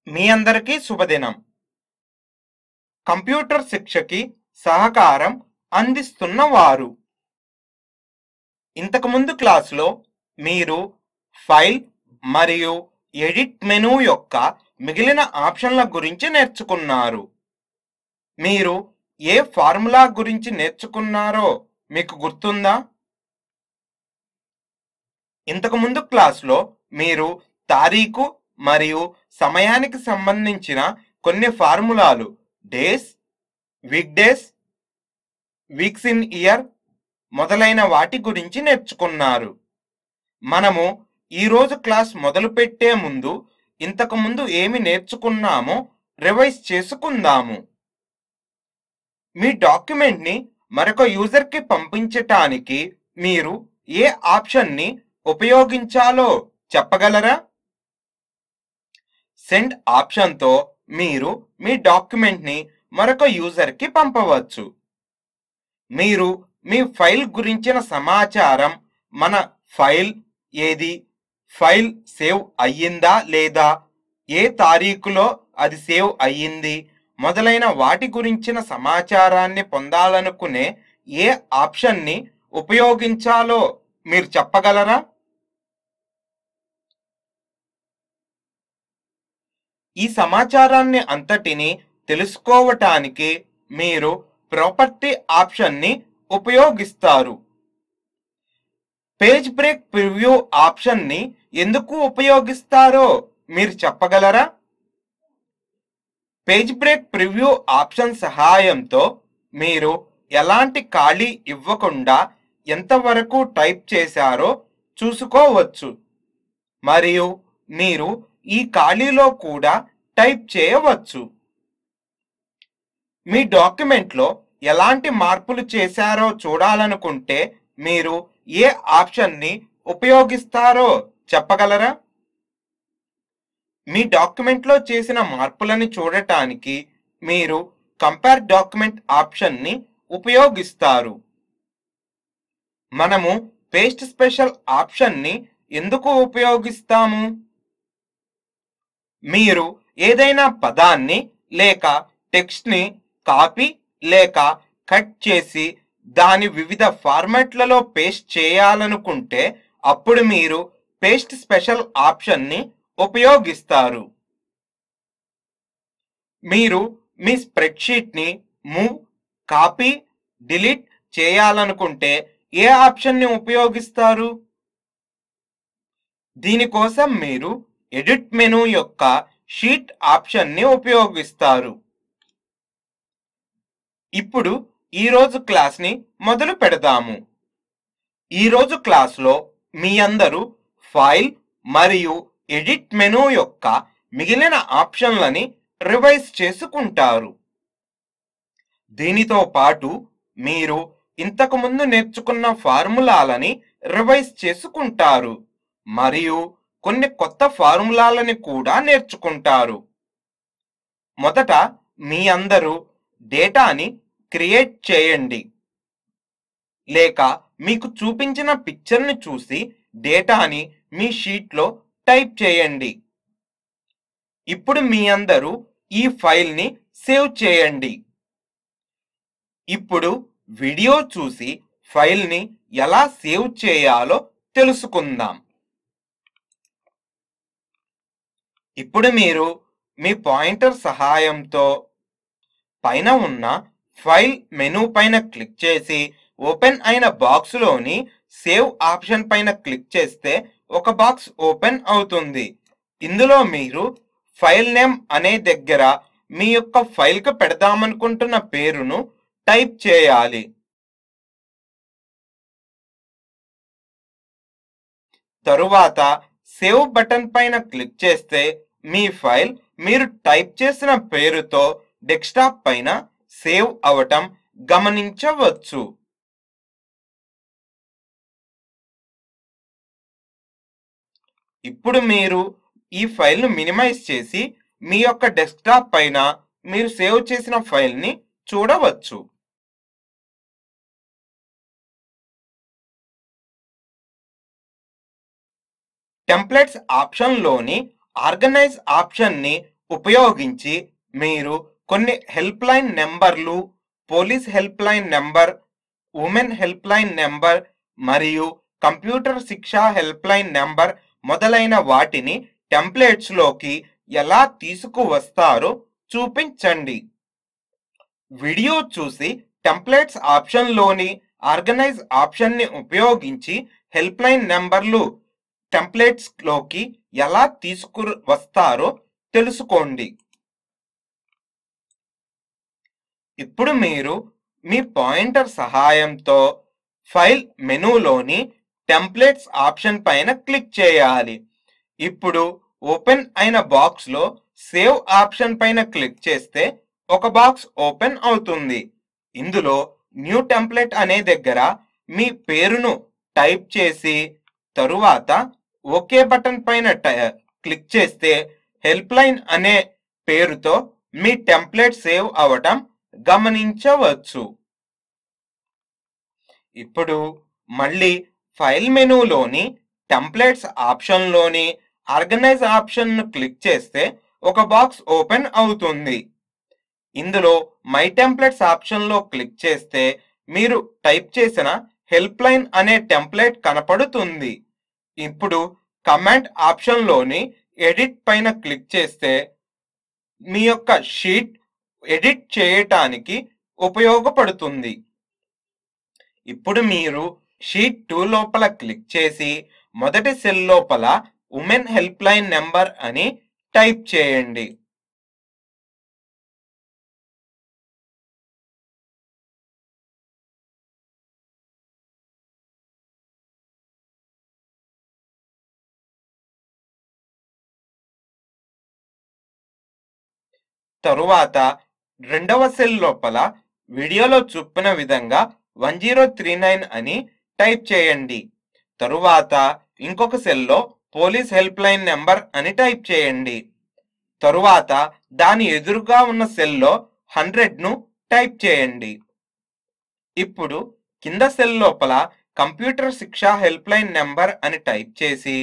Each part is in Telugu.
మీ అందరికీ శుభదినం కంప్యూటర్ శిక్షకి సహకారం అందిస్తున్న వారు ఇంతకుముందు క్లాసులో మీరు ఫైల్ మరియు ఎడిట్ మెనూ యొక్క మిగిలిన ఆప్షన్ల గురించి నేర్చుకున్నారు మీరు ఏ ఫార్ములా గురించి నేర్చుకున్నారో మీకు గుర్తుందా ఇంతకుముందు క్లాస్లో మీరు తారీఖు మరియు సమయానికి సంబంధించిన కొన్ని ఫార్ములాలు days week days weeks in year మొదలైన వాటి గురించి నేర్చుకున్నారు మనము ఈరోజు క్లాస్ మొదలుపెట్టే ముందు ఇంతకు ముందు ఏమి నేర్చుకున్నామో రివైజ్ చేసుకుందాము మీ డాక్యుమెంట్ని మరొక యూజర్కి పంపించటానికి మీరు ఏ ఆప్షన్ని ఉపయోగించాలో చెప్పగలరా సెండ్ ఆప్షన్తో మీరు మీ డాక్యుమెంట్ని మరొక యూజర్కి పంపవచ్చు మీరు మీ ఫైల్ గురించిన సమాచారం మన ఫైల్ ఏది ఫైల్ సేవ్ అయ్యిందా లేదా ఏ తారీఖులో అది సేవ్ అయ్యింది మొదలైన వాటి గురించిన సమాచారాన్ని పొందాలనుకునే ఏ ఆప్షన్ని ఉపయోగించాలో మీరు చెప్పగలరా ఈ సమాచారాన్ని అంతటిని తెలుసుకోవటానికి మీరు ప్రాపర్టీ ఆప్షన్ని ఉపయోగిస్తారు పేజ్ బ్రేక్ ప్రివ్యూ ఆప్షన్ని ఎందుకు ఉపయోగిస్తారో మీరు చెప్పగలరా పేజ్ బ్రేక్ ప్రివ్యూ ఆప్షన్ సహాయంతో మీరు ఎలాంటి ఖాళీ ఇవ్వకుండా ఎంతవరకు టైప్ చేశారో చూసుకోవచ్చు మరియు మీరు ఈ ఖాళీలో కూడా టైప్ చేయవచ్చు మీ డాక్యుమెంట్లో ఎలాంటి మార్పులు చేశారో చూడాలనుకుంటే మీరు ఏ ఆప్షన్ని ఉపయోగిస్తారో చెప్పగలరా మీ డాక్యుమెంట్లో చేసిన మార్పులని చూడటానికి మీరు కంపేర్ డాక్యుమెంట్ ఆప్షన్ని ఉపయోగిస్తారు మనము పేస్ట్ స్పెషల్ ఆప్షన్ని ఎందుకు ఉపయోగిస్తాము మీరు ఏదైనా పదాన్ని లేక టెక్స్ట్ని కాపీ లేక కట్ చేసి దాని వివిధ ఫార్మాట్లలో పేస్ట్ చేయాలనుకుంటే అప్పుడు మీరు పేస్ట్ స్పెషల్ ఆప్షన్ని ఉపయోగిస్తారు మీరు మీ స్ప్రెడ్షీట్ని మూవ్ కాపీ డిలీట్ చేయాలనుకుంటే ఏ ఆప్షన్ని ఉపయోగిస్తారు దీనికోసం మీరు ఎడిట్ మెనూ యొక్క షీట్ ఆప్షన్ని ఉపయోగిస్తారు ఇప్పుడు ఈరోజు క్లాస్ని మొదలు పెడదాము ఈరోజు క్లాస్లో మీ అందరూ ఫైల్ మరియు ఎడిట్ మెనూ యొక్క మిగిలిన ఆప్షన్లని రివైజ్ చేసుకుంటారు దీనితో పాటు మీరు ఇంతకు ముందు నేర్చుకున్న ఫార్ములాలని రివైజ్ చేసుకుంటారు మరియు కొన్ని కొత్త ఫార్ములాలని కూడా నేర్చుకుంటారు మొదట మీ అందరూ డేటాని క్రియేట్ చేయండి లేక మీకు చూపించిన పిక్చర్ని చూసి డేటాని మీ షీట్లో టైప్ చేయండి ఇప్పుడు మీ అందరూ ఈ ఫైల్ని సేవ్ చేయండి ఇప్పుడు వీడియో చూసి ఫైల్ని ఎలా సేవ్ చేయాలో తెలుసుకుందాం ఇప్పుడు మీరు మీ పాయింటర్ సహాయంతో పైన ఉన్న ఫైల్ మెనూ పైన క్లిక్ చేసి ఓపెన్ అయిన బాక్స్లోని సేవ్ ఆప్షన్ పైన క్లిక్ చేస్తే ఒక బాక్స్ ఓపెన్ అవుతుంది ఇందులో మీరు ఫైల్ నేమ్ అనే దగ్గర మీ యొక్క ఫైల్కి పెడదామనుకుంటున్న పేరును టైప్ చేయాలి తరువాత సేవ్ బటన్ పైన క్లిక్ చేస్తే మీ ఫైల్ మీరు టైప్ చేసిన పేరుతో డెస్క్టాప్ పైన సేవ్ అవటం గమనించవచ్చు ఇప్పుడు మీరు ఈ ఫైల్ను మినిమైజ్ చేసి మీ యొక్క డెస్క్టాప్ పైన మీరు సేవ్ చేసిన ఫైల్ని చూడవచ్చు టెంప్లెట్స్ ఆప్షన్లోని ఆర్గనైజ్ ఆప్షన్ని ఉపయోగించి మీరు కొన్ని హెల్ప్ లైన్ నెంబర్లు police help line number women help line number మరియు computer Shiksha help line number మొదలైన వాటిని టెంప్లెట్స్ లోకి ఎలా తీసుకువస్తారో చూపించండి వీడియో చూసి టెంప్లెట్స్ ఆప్షన్లోని ఆర్గనైజ్ ఆప్షన్ని ఉపయోగించి హెల్ప్ లైన్ నెంబర్లు టెంప్లెట్స్ లోకి ఎలా తీసుకు వస్తారో తెలుసుకోండి ఇప్పుడు మీరు మీ పాయింటర్ సహాయంతో ఫైల్ మెనూలోని టెంప్లెట్స్ ఆప్షన్ పైన క్లిక్ చేయాలి ఇప్పుడు ఓపెన్ అయిన బాక్స్లో సేవ్ ఆప్షన్ పైన క్లిక్ చేస్తే ఒక బాక్స్ ఓపెన్ అవుతుంది ఇందులో న్యూ టెంప్లెట్ అనే దగ్గర మీ పేరును టైప్ చేసి తరువాత ఓకే బటన్ పైన ట- క్లిక్ చేస్తే హెల్ప్ లైన్ అనే పేరుతో మీ టెంప్లెట్ సేవ్ అవటం గమనించవచ్చు ఇప్పుడు మళ్ళీ ఫైల్ మెనూలోని టెంప్లెట్స్ ఆప్షన్లోని ఆర్గనైజ్ ఆప్షన్ను క్లిక్ చేస్తే ఒక బాక్స్ ఓపెన్ అవుతుంది ఇందులో మై టెంప్లెట్స్ ఆప్షన్లో క్లిక్ చేస్తే మీరు టైప్ చేసిన హెల్ప్ లైన్ అనే టెంప్లెట్ కనపడుతుంది ఇప్పుడు కమాండ్ ఆప్షన్లోని ఎడిట్ పైన క్లిక్ చేస్తే మీ యొక్క షీట్ ఎడిట్ చేయటానికి ఉపయోగపడుతుంది ఇప్పుడు మీరు షీట్ టూ లోపల క్లిక్ చేసి మొదటి సెల్ లోపల ఉమెన్ హెల్ప్ లైన్ నెంబర్ అని టైప్ చేయండి తరువాత రెండవ సెల్ లోపల వీడియోలో చూపిన విధంగా వన్ జీరో త్రీ నైన్ అని టైప్ చేయండి తరువాత ఇంకొక సెల్లో పోలీస్ హెల్ప్ లైన్ నెంబర్ అని టైప్ చేయండి తరువాత దాని ఎదురుగా ఉన్న సెల్లో హండ్రెడ్ను టైప్ చేయండి ఇప్పుడు కింద సెల్ లోపల computer Shiksha help line number అని టైప్ చేసి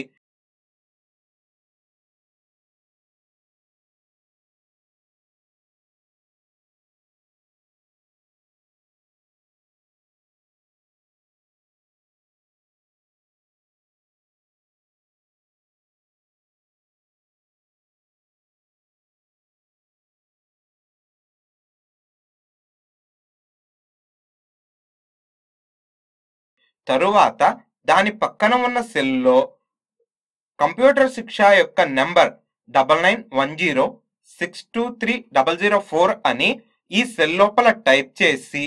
తరువాత దాని పక్కన ఉన్న సెల్లో కంప్యూటర్ శిక్ష యొక్క number double nine one zero six two three double zero four అని ఈ సెల్ లోపల టైప్ చేసి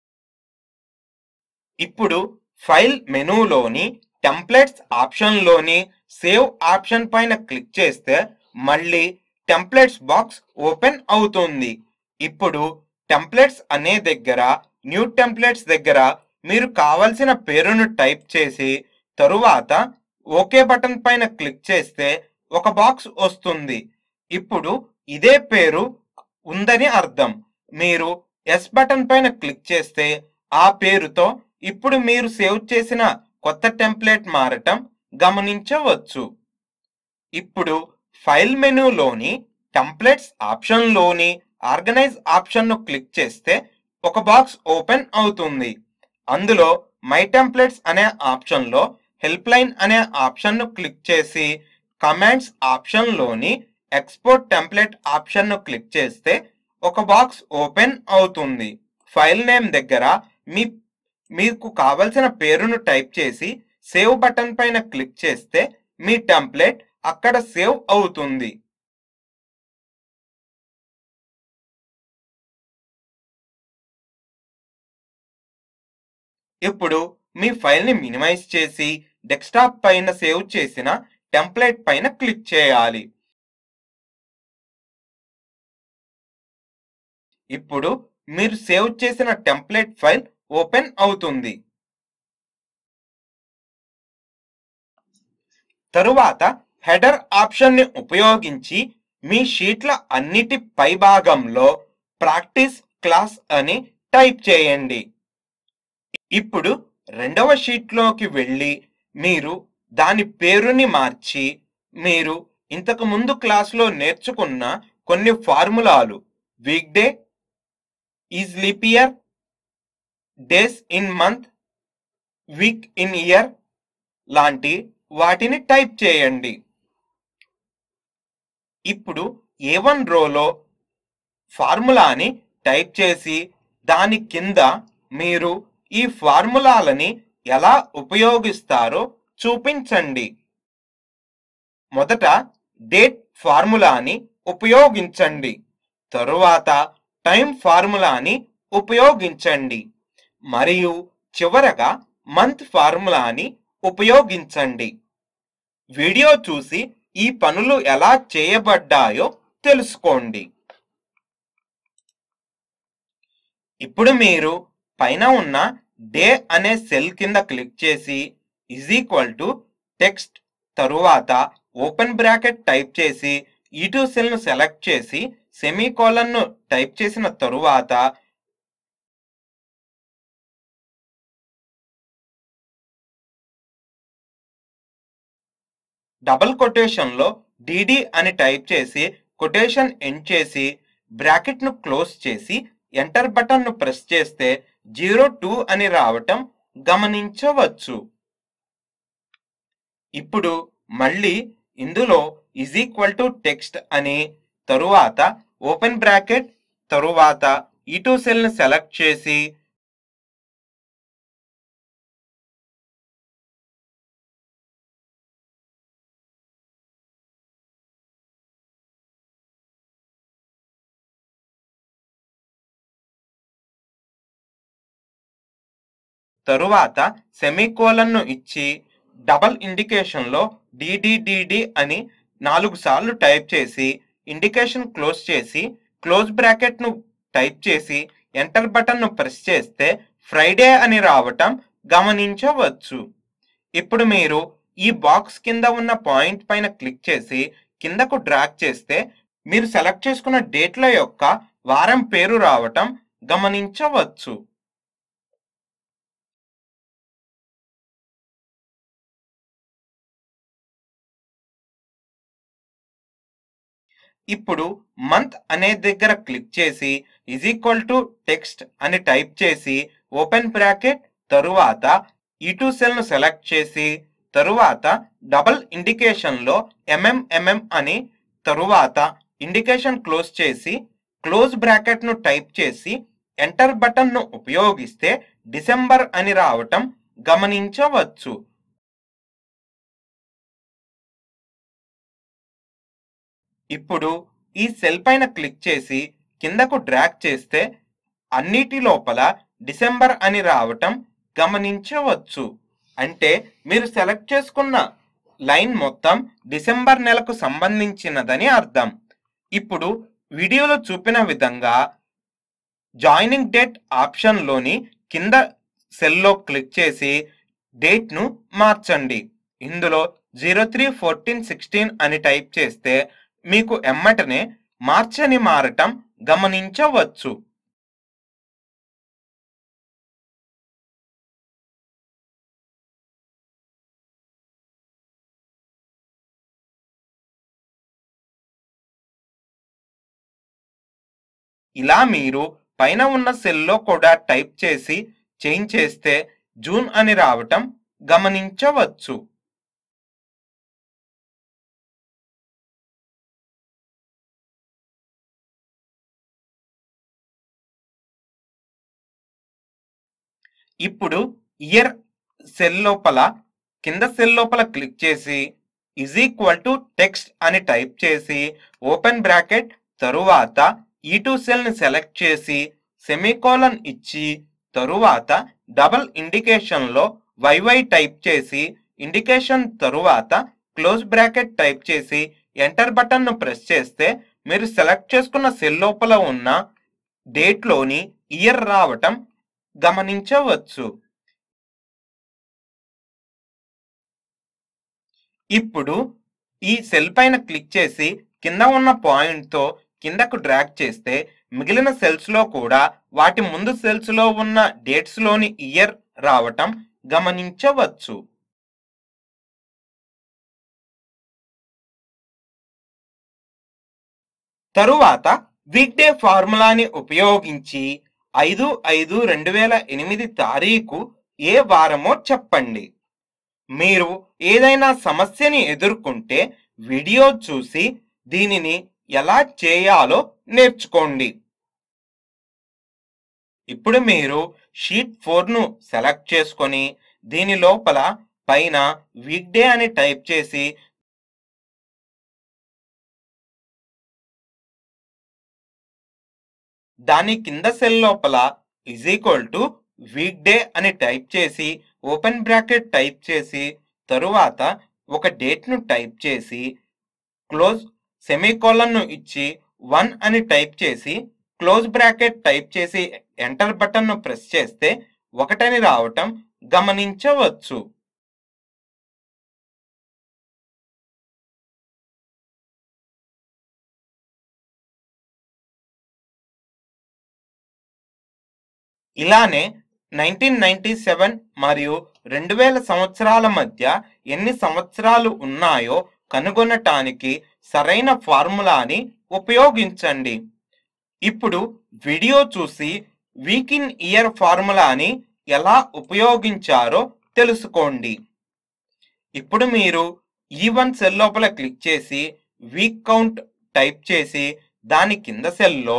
ఇప్పుడు ఫైల్ మెనూలోని టెంప్లెట్స్ ఆప్షన్లోని సేవ్ ఆప్షన్ పైన క్లిక్ చేస్తే మళ్ళీ టెంప్లెట్స్ బాక్స్ ఓపెన్ అవుతుంది ఇప్పుడు టెంప్లెట్స్ అనే దగ్గర న్యూ టెంప్లెట్స్ దగ్గర మీరు కావలసిన పేరును టైప్ చేసి తరువాత ఓకే బటన్ పైన క్లిక్ చేస్తే ఒక బాక్స్ వస్తుంది ఇప్పుడు ఇదే పేరు ఉందని అర్థం మీరు ఎస్ బటన్ పైన క్లిక్ చేస్తే ఆ పేరుతో ఇప్పుడు మీరు సేవ్ చేసిన కొత్త టెంప్లెట్ మారటం గమనించవచ్చు ఇప్పుడు ఫైల్ మెనూలోని టెంప్లెట్స్ ఆప్షన్లోని ఆర్గనైజ్ ఆప్షన్ను క్లిక్ చేస్తే ఒక బాక్స్ ఓపెన్ అవుతుంది అందులో మై టెంప్లెట్స్ అనే ఆప్షన్లో హెల్ప్ లైన్ అనే ఆప్షన్ను క్లిక్ చేసి కమాండ్స్ ఆప్షన్లోని ఎక్స్పోర్ట్ టెంప్లెట్ ఆప్షన్ను క్లిక్ చేస్తే ఒక బాక్స్ ఓపెన్ అవుతుంది ఫైల్ నేమ్ దగ్గర మీ మీకు కావలసిన పేరును టైప్ చేసి సేవ్ బటన్ పైన క్లిక్ చేస్తే మీ టెంప్లెట్ అక్కడ సేవ్ అవుతుంది ఇప్పుడు మీ ఫైల్ని మినిమైజ్ చేసి డెస్క్టాప్ పైన సేవ్ చేసిన టెంప్లెట్ పైన క్లిక్ చేయాలి ఇప్పుడు మీరు సేవ్ చేసిన టెంప్లెట్ ఫైల్ ఓపెన్ అవుతుంది తరువాత హెడర్ ఆప్షన్ని ఉపయోగించి మీ షీట్ల అన్నిటి పైభాగంలో ప్రాక్టీస్ క్లాస్ అని టైప్ చేయండి ఇప్పుడు రెండవ షీట్లోకి వెళ్ళి మీరు దాని పేరుని మార్చి మీరు ఇంతకు ముందు క్లాస్లో నేర్చుకున్న కొన్ని ఫార్ములాలు week day is leap year days in month week in year లాంటి వాటిని టైప్ చేయండి ఇప్పుడు ఏ వన్ రోలో ఫార్ములాని టైప్ చేసి దాని కింద మీరు ఈ ఫార్ములాలని ఎలా ఉపయోగిస్తారో చూపించండి మొదట డేట్ ఫార్ములాని ఉపయోగించండి తరువాత టైం ఫార్ములాని ఉపయోగించండి మరియు చివరగా మంత్ ఫార్ములాని ఉపయోగించండి వీడియో చూసి ఈ పనులు ఎలా చేయబడ్డాయో తెలుసుకోండి ఇప్పుడు మీరు పైన ఉన్న డే అనే సెల్ కింద క్లిక్ చేసి ఇజ్ ఈక్వల్ టు టెక్స్ట్ తరువాత ఓపెన్ బ్రాకెట్ టైప్ చేసి ఈ టూ సెల్ను సెలెక్ట్ చేసి సెమీకోలన్ను టైప్ చేసిన తరువాత డబుల్ కొటేషన్లో డిడి అని టైప్ చేసి కొటేషన్ ఎండ్ చేసి బ్రాకెట్ను క్లోజ్ చేసి ఎంటర్ బటన్ను ప్రెస్ చేస్తే జీరో టూ అని రావటం గమనించవచ్చు ఇప్పుడు మళ్ళీ ఇందులో ఇజ్ ఈక్వల్ టు టెక్స్ట్ అని తరువాత ఓపెన్ బ్రాకెట్ తరువాత ఈ టూ సెల్ని సెలెక్ట్ చేసి తరువాత సెమీకోలన్ను ఇచ్చి డబల్ ఇండికేషన్లో డిడిడిడి అని నాలుగు సార్లు టైప్ చేసి ఇండికేషన్ క్లోజ్ చేసి క్లోజ్ బ్రాకెట్ను టైప్ చేసి ఎంటర్ బటన్ను ప్రెస్ చేస్తే ఫ్రైడే అని రావటం గమనించవచ్చు ఇప్పుడు మీరు ఈ బాక్స్ కింద ఉన్న పాయింట్ పైన క్లిక్ చేసి కిందకు డ్రాగ్ చేస్తే మీరు సెలెక్ట్ చేసుకున్న డేట్ల యొక్క వారం పేరు రావటం గమనించవచ్చు ఇప్పుడు మంత్ అనే దగ్గర క్లిక్ చేసి ఇజ్ ఈక్వల్ టు టెక్స్ట్ అని టైప్ చేసి ఓపెన్ బ్రాకెట్ తరువాత ఈ టూ సెల్ను సెలెక్ట్ చేసి తరువాత డబల్ ఇండికేషన్లో ఎంఎంఎంఎం అని తరువాత ఇండికేషన్ క్లోజ్ చేసి క్లోజ్ బ్రాకెట్ను టైప్ చేసి ఎంటర్ బటన్ను ఉపయోగిస్తే డిసెంబర్ అని రావటం గమనించవచ్చు ఇప్పుడు ఈ సెల్ పైన క్లిక్ చేసి కిందకు డ్రాగ్ చేస్తే అన్నిటి లోపల డిసెంబర్ అని రావటం గమనించవచ్చు అంటే మీరు సెలెక్ట్ చేసుకున్న లైన్ మొత్తం డిసెంబర్ నెలకు సంబంధించినదని అర్థం ఇప్పుడు వీడియోలో చూపిన విధంగా జాయినింగ్ డేట్ ఆప్షన్లోని కింద సెల్లో క్లిక్ చేసి డేట్ను మార్చండి ఇందులో జీరో త్రీ ఫోర్టీన్ సిక్స్టీన్ అని టైప్ చేస్తే మీకు ఎమ్మటనే మార్చని మారటం గమనించవచ్చు ఇలా మీరు పైన ఉన్న సెల్లో కూడా టైప్ చేసి చేంజ్ చేస్తే జూన్ అని రావటం గమనించవచ్చు ఇప్పుడు ఇయర్ సెల్ లోపల కింద సెల్ లోపల క్లిక్ చేసి ఇజ్ ఈక్వల్ టు టెక్స్ట్ అని టైప్ చేసి ఓపెన్ బ్రాకెట్ తరువాత ఈ టూ సెల్ని సెలెక్ట్ చేసి సెమీకోలన్ ఇచ్చి తరువాత డబల్ ఇండికేషన్లో వైవై టైప్ చేసి ఇండికేషన్ తరువాత క్లోజ్ బ్రాకెట్ టైప్ చేసి ఎంటర్ బటన్ను ప్రెస్ చేస్తే మీరు సెలెక్ట్ చేసుకున్న సెల్ లోపల ఉన్న డేట్లోని ఇయర్ రావటం గమనించవచ్చు ఇప్పుడు ఈ సెల్ పైన క్లిక్ చేసి కింద ఉన్న పాయింట్తో కిందకు డ్రాగ్ చేస్తే మిగిలిన సెల్స్లో కూడా వాటి ముందు సెల్స్లో ఉన్న డేట్స్లోని ఇయర్ రావటం గమనించవచ్చు తరువాత వీక్డే ఫార్ములాని ఉపయోగించి ఐదు ఐదు రెండు వేల ఎనిమిది తారీఖు ఏ వారమో చెప్పండి మీరు ఏదైనా సమస్యని ఎదుర్కొంటే వీడియో చూసి దీనిని ఎలా చేయాలో నేర్చుకోండి ఇప్పుడు మీరు షీట్ ఫోర్ను సెలెక్ట్ చేసుకొని దీని లోపల పైన వీక్డే అని టైప్ చేసి దాని కింద సెల్ లోపల is equal to week day అని టైప్ చేసి ఓపెన్ బ్రాకెట్ టైప్ చేసి తరువాత ఒక డేట్ను టైప్ చేసి క్లోజ్ సెమీకోలన్ను ఇచ్చి వన్ అని టైప్ చేసి క్లోజ్ బ్రాకెట్ టైప్ చేసి ఎంటర్ బటన్ను ప్రెస్ చేస్తే ఒకటని రావటం గమనించవచ్చు ఇలానే నైన్టీన్ నైన్టీ సెవెన్ మరియు రెండు వేల సంవత్సరాల మధ్య ఎన్ని సంవత్సరాలు ఉన్నాయో కనుగొనటానికి సరైన ఫార్ములాని ఉపయోగించండి ఇప్పుడు వీడియో చూసి వీక్ ఇన్ ఇయర్ ఫార్ములాని ఎలా ఉపయోగించారో తెలుసుకోండి ఇప్పుడు మీరు ఈ వన్ సెల్ లోపల క్లిక్ చేసి వీక్ కౌంట్ టైప్ చేసి దాని కింద సెల్లో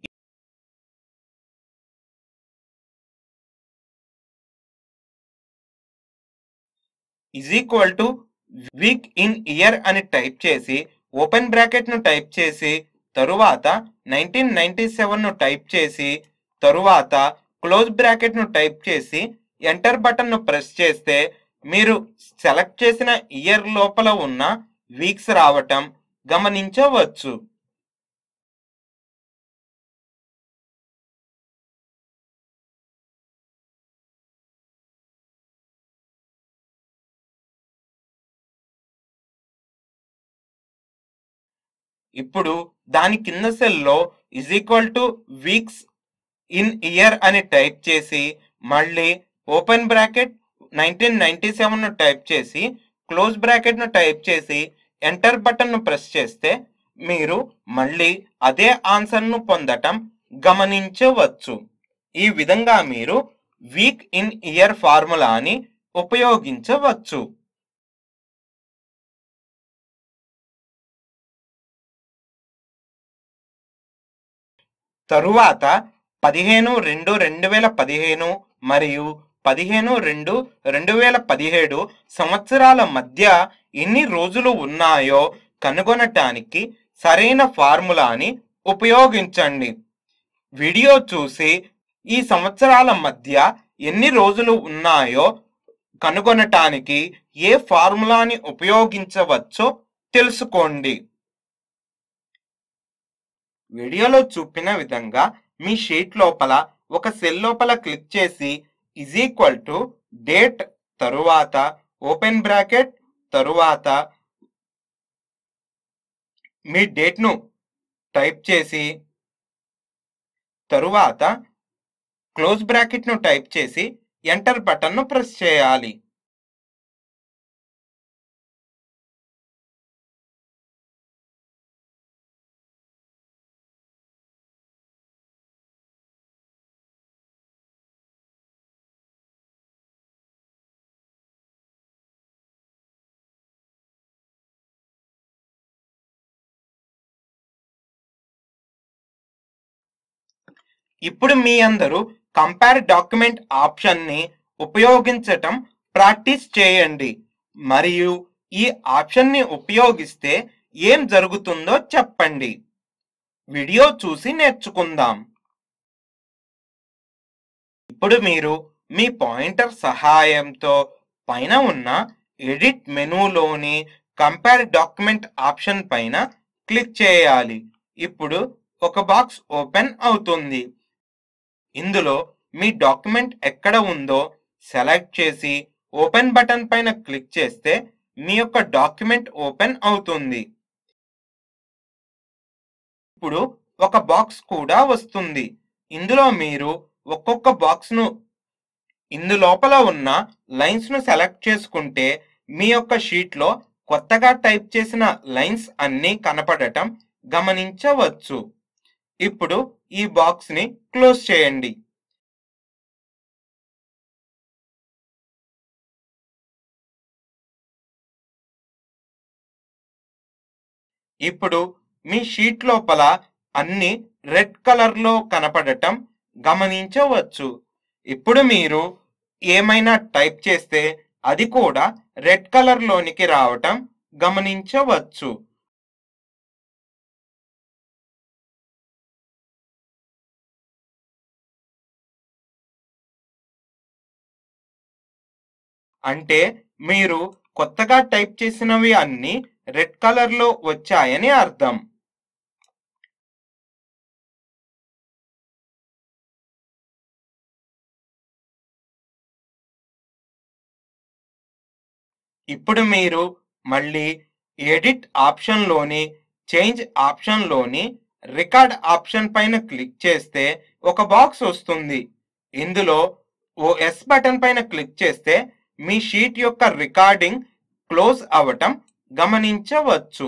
is equal to week in year అని టైప్ చేసి ఓపెన్ బ్రాకెట్ ను టైప్ చేసి తరువాత నైన్టీన్ నైన్టీ సెవెన్ ను టైప్ చేసి తరువాత క్లోజ్ బ్రాకెట్ ను టైప్ చేసి ఎంటర్ బటన్ ను ప్రెస్ చేస్తే మీరు సెలెక్ట్ చేసిన ఇయర్ లోపల ఉన్న వీక్స్ రావటం గమనించవచ్చు ఇప్పుడు దాని కింద సెల్లో is equal to weeks in year అని టైప్ చేసి మళ్ళీ open bracket nineteen ninety seven type చేసి క్లోజ్ బ్రాకెట్ ను టైప్ చేసి ఎంటర్ బటన్ ను ప్రెస్ చేస్తే మీరు మళ్ళీ అదే ఆన్సర్ ను పొందటం గమనించవచ్చు ఈ విధంగా మీరు వీక్ ఇన్ ఇయర్ ఫార్ములాని ఉపయోగించవచ్చు తరువాత పదిహేను రెండు రెండు వేల పదిహేను మరియు పదిహేను రెండు రెండు వేల పదిహేడు సంవత్సరాల మధ్య ఎన్ని రోజులు ఉన్నాయో కనుగొనటానికి సరైన ఫార్ములాని ఉపయోగించండి వీడియో చూసి ఈ సంవత్సరాల మధ్య ఎన్ని రోజులు ఉన్నాయో కనుగొనటానికి ఏ ఫార్ములాని ఉపయోగించవచ్చో తెలుసుకోండి వీడియోలో చూపిన విధంగా మీ షీట్ లోపల ఒక సెల్ లోపల క్లిక్ చేసి ఇజ్ ఈక్వల్ టు డేట్ తరువాత ఓపెన్ బ్రాకెట్ తరువాత మీ డేట్ను టైప్ చేసి తరువాత క్లోజ్ బ్రాకెట్ను టైప్ చేసి ఎంటర్ బటన్ను ప్రెస్ చేయాలి ఇప్పుడు మీ అందరూ కంపేర్ డాక్యుమెంట్ ఆప్షన్ని ఉపయోగించటం ప్రాక్టీస్ చేయండి మరియు ఈ ఆప్షన్ని ఉపయోగిస్తే ఏం జరుగుతుందో చెప్పండి వీడియో చూసి నేర్చుకుందాం ఇప్పుడు మీరు మీ పాయింటర్ సహాయంతో పైన ఉన్న ఎడిట్ మెనూలోని కంపేర్ డాక్యుమెంట్ ఆప్షన్ పైన క్లిక్ చేయాలి ఇప్పుడు ఒక బాక్స్ ఓపెన్ అవుతుంది ఇందులో మీ డాక్యుమెంట్ ఎక్కడ ఉందో సెలెక్ట్ చేసి ఓపెన్ బటన్ పైన క్లిక్ చేస్తే మీ యొక్క డాక్యుమెంట్ ఓపెన్ అవుతుంది ఇప్పుడు ఒక బాక్స్ కూడా వస్తుంది ఇందులో మీరు ఒక్కొక్క బాక్స్ ను ఇందు లోపల ఉన్న లైన్స్ ను సెలెక్ట్ చేసుకుంటే మీ యొక్క షీట్ లో కొత్తగా టైప్ చేసిన లైన్స్ అన్నీ కనపడటం గమనించవచ్చు ఇప్పుడు ఈ బాక్స్ని క్లోజ్ చేయండి ఇప్పుడు మీ షీట్ లోపల అన్ని రెడ్ కలర్లో కనపడటం గమనించవచ్చు ఇప్పుడు మీరు ఏమైనా టైప్ చేస్తే అది కూడా రెడ్ కలర్లోనికి రావటం గమనించవచ్చు అంటే మీరు కొత్తగా టైప్ చేసినవి అన్ని రెడ్ కలర్లో వచ్చాయని అర్థం ఇప్పుడు మీరు మళ్ళీ ఎడిట్ ఆప్షన్లోని చేంజ్ ఆప్షన్లోని రికార్డ్ ఆప్షన్ పైన క్లిక్ చేస్తే ఒక బాక్స్ వస్తుంది ఇందులో ఓ ఎస్ బటన్ పైన క్లిక్ చేస్తే మీ షీట్ యొక్క రికార్డింగ్ క్లోజ్ అవటం గమనించవచ్చు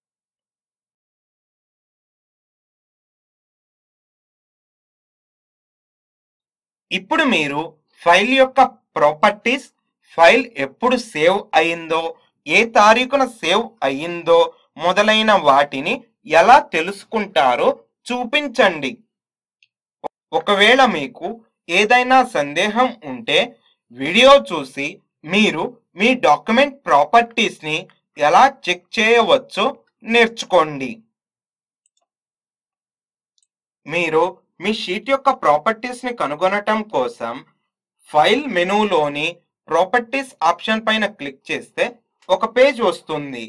ఇప్పుడు మీరు ఫైల్ యొక్క ప్రాపర్టీస్ ఫైల్ ఎప్పుడు సేవ్ అయిందో ఏ తారీఖున సేవ్ అయ్యిందో మొదలైన వాటిని ఎలా తెలుసుకుంటారో చూపించండి ఒకవేళ మీకు ఏదైనా సందేహం ఉంటే వీడియో చూసి మీరు మీ డాక్యుమెంట్ ప్రాపర్టీస్ని ఎలా చెక్ చేయవచ్చో నేర్చుకోండి మీరు మీ షీట్ యొక్క ప్రాపర్టీస్ని కనుగొనటం కోసం ఫైల్ మెనూలోని ప్రాపర్టీస్ ఆప్షన్ పైన క్లిక్ చేస్తే ఒక పేజ్ వస్తుంది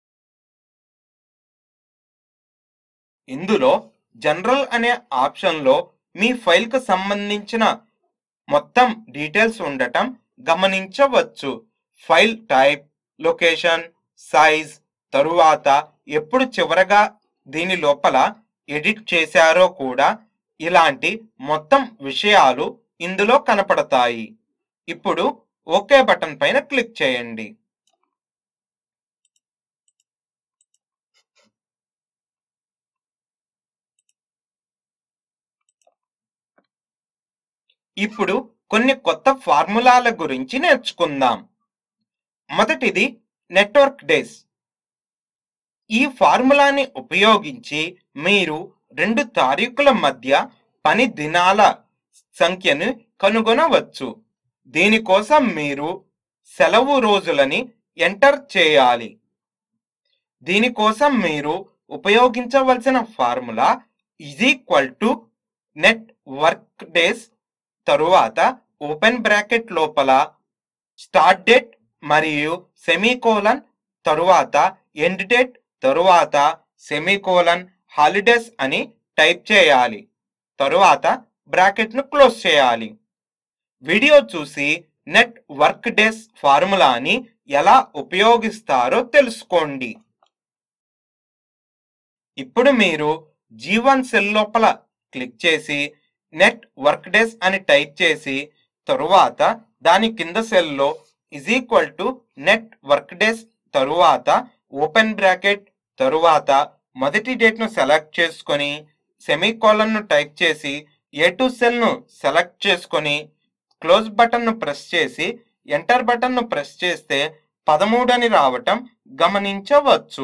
ఇందులో జనరల్ అనే ఆప్షన్లో మీ ఫైల్కు సంబంధించిన మొత్తం డీటెయిల్స్ ఉండటం గమనించవచ్చు ఫైల్ టైప్ లొకేషన్ సైజ్ తరువాత ఎప్పుడు చివరగా దీని లోపల ఎడిట్ చేశారో కూడా ఇలాంటి మొత్తం విషయాలు ఇందులో కనపడతాయి ఇప్పుడు ఓకే బటన్ పైన క్లిక్ చేయండి ఇప్పుడు కొన్ని కొత్త ఫార్ములాల గురించి నేర్చుకుందాం మొదటిది నెట్వర్క్ డేస్ ఈ ఫార్ములాని ఉపయోగించి మీరు రెండు తారీఖుల మధ్య పని దినాల సంఖ్యను కనుగొనవచ్చు దీనికోసం మీరు సెలవు రోజులని ఎంటర్ చేయాలి దీనికోసం మీరు ఉపయోగించవలసిన formula is equal to network days తరువాత ఓపెన్ బ్రాకెట్ లోపల స్టార్ట్ డేట్ మరియు సెమీకోలన్ తరువాత ఎండ్ డేట్ తరువాత సెమీకోలన్ హాలిడేస్ అని టైప్ చేయాలి తరువాత బ్రాకెట్ను క్లోజ్ చేయాలి వీడియో చూసి నెట్ వర్క్ డేస్ ఫార్ములాని ఎలా ఉపయోగిస్తారో తెలుసుకోండి ఇప్పుడు మీరు జీవన్ సెల్ లోపల క్లిక్ చేసి నెట్ వర్క్ డేస్ అని టైప్ చేసి తరువాత దాని కింద సెల్లో is equal to network days తరువాత ఓపెన్ బ్రాకెట్ తరువాత మొదటి డేట్ను సెలెక్ట్ చేసుకొని సెమీకోలన్ను టైప్ చేసి ఏ టు సెల్ను సెలెక్ట్ చేసుకొని క్లోజ్ బటన్ను ప్రెస్ చేసి ఎంటర్ బటన్ను ప్రెస్ చేస్తే పదమూడు అని రావటం గమనించవచ్చు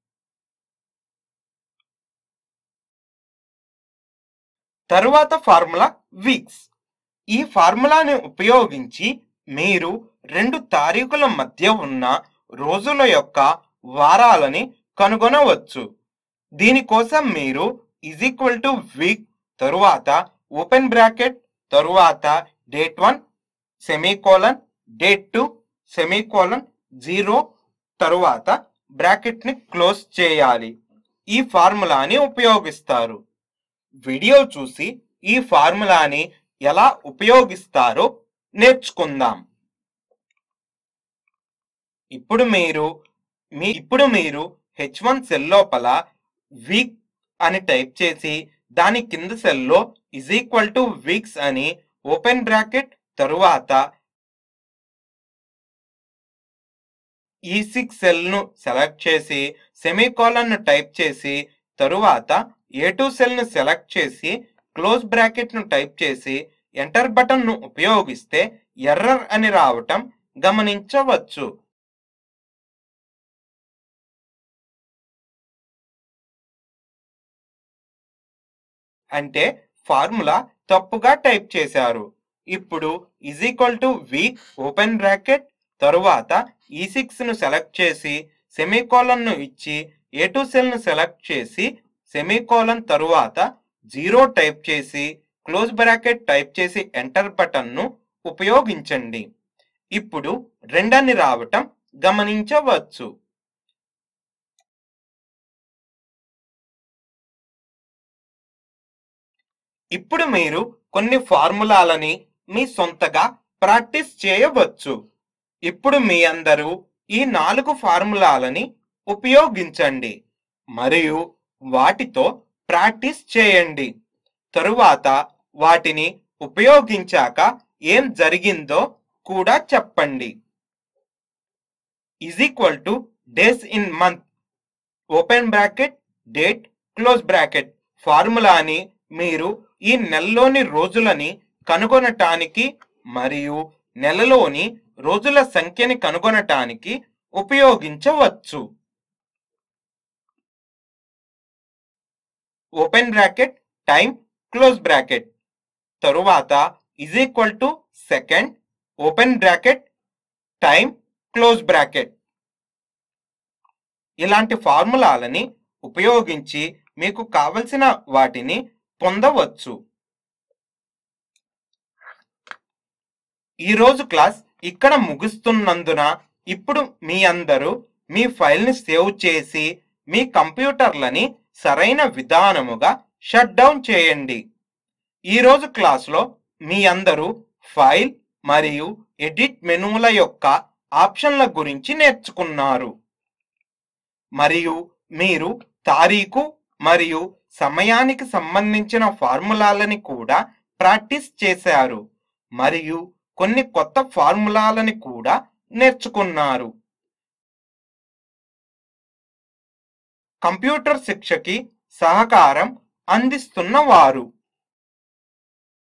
తరువాత ఫార్ములా వీక్స్ ఈ ఫార్ములాని ఉపయోగించి మీరు రెండు తారీఖుల మధ్య ఉన్న రోజుల యొక్క వారాలని కనుగొనవచ్చు దీనికోసం మీరు ఈజ్ ఈక్వల్ టు వీక్ తరువాత ఓపెన్ బ్రాకెట్ తరువాత date one semicolon date two semicolon zero తరువాత బ్రాకెట్ని క్లోజ్ చేయాలి ఈ ఫార్ములాని ఉపయోగిస్తారు వీడియో చూసి ఈ ఫార్ములాని ఎలా ఉపయోగిస్తారో నేర్చుకుందాం ఇప్పుడు మీరు మీ ఇప్పుడు మీరు హెచ్ వన్ సెల్ లోపల వీక్ అని టైప్ చేసి దాని కింద సెల్లో ఇజ్ ఈక్వల్ టు వీక్స్ అని ఓపెన్ బ్రాకెట్ తరువాత ఈ సిక్స్ సెల్ను సెలెక్ట్ చేసి సెమీకోలన్ను టైప్ చేసి తరువాత ఏ టూ సెల్ను సెలెక్ట్ చేసి క్లోజ్ బ్రాకెట్ను టైప్ చేసి ఎంటర్ బటన్ను ఉపయోగిస్తే ఎర్రర్ అని రావటం గమనించవచ్చు అంటే ఫార్ములా తప్పుగా టైప్ చేశారు ఇప్పుడు is equal to week open bracket తరువాత ఈ సిక్స్ ను సెలెక్ట్ చేసి సెమీకోలన్ ను ఇచ్చి ఏ టూ సెల్ ను సెలెక్ట్ చేసి సెమీకోలన్ తరువాత జీరో టైప్ చేసి క్లోజ్ బ్రాకెట్ టైప్ చేసి ఎంటర్ బటన్ ను ఉపయోగించండి ఇప్పుడు రెండని రావటం గమనించవచ్చు ఇప్పుడు మీరు కొన్ని ఫార్ములాలని మీ సొంతగా ప్రాక్టీస్ చేయవచ్చు ఇప్పుడు మీ అందరూ ఈ నాలుగు ఫార్ములాలని ఉపయోగించండి మరియు వాటితో ప్రాక్టీస్ చేయండి తరువాత వాటిని ఉపయోగించాక ఏం జరిగిందో కూడా చెప్పండి is equal to days in month open bracket date close bracket ఫార్ములాని మీరు ఈ నెలలోని రోజులని కనుగొనటానికి మరియు నెలలోని రోజుల సంఖ్యని కనుగొనటానికి ఉపయోగించవచ్చు open bracket time close bracket తరువాత is equal to second open bracket time close bracket ఇలాంటి ఫార్ములాలని ఉపయోగించి మీకు కావలసిన వాటిని పొందవచ్చు ఈరోజు క్లాస్ ఇక్కడ ముగుస్తున్నందున ఇప్పుడు మీ అందరూ మీ ఫైల్ని సేవ్ చేసి మీ కంప్యూటర్లని సరైన విధానముగా షట్ డౌన్ చేయండి ఈరోజు క్లాస్లో మీ అందరూ ఫైల్ మరియు ఎడిట్ మెనూల యొక్క ఆప్షన్ల గురించి నేర్చుకున్నారు మరియు మీరు తారీఖు మరియు సమయానికి సంబంధించిన ఫార్ములాలని కూడా ప్రాక్టీస్ చేశారు మరియు కొన్ని కొత్త ఫార్ములాలని కూడా నేర్చుకున్నారు కంప్యూటర్ శిక్షకి సహకారం అందిస్తున్న వారు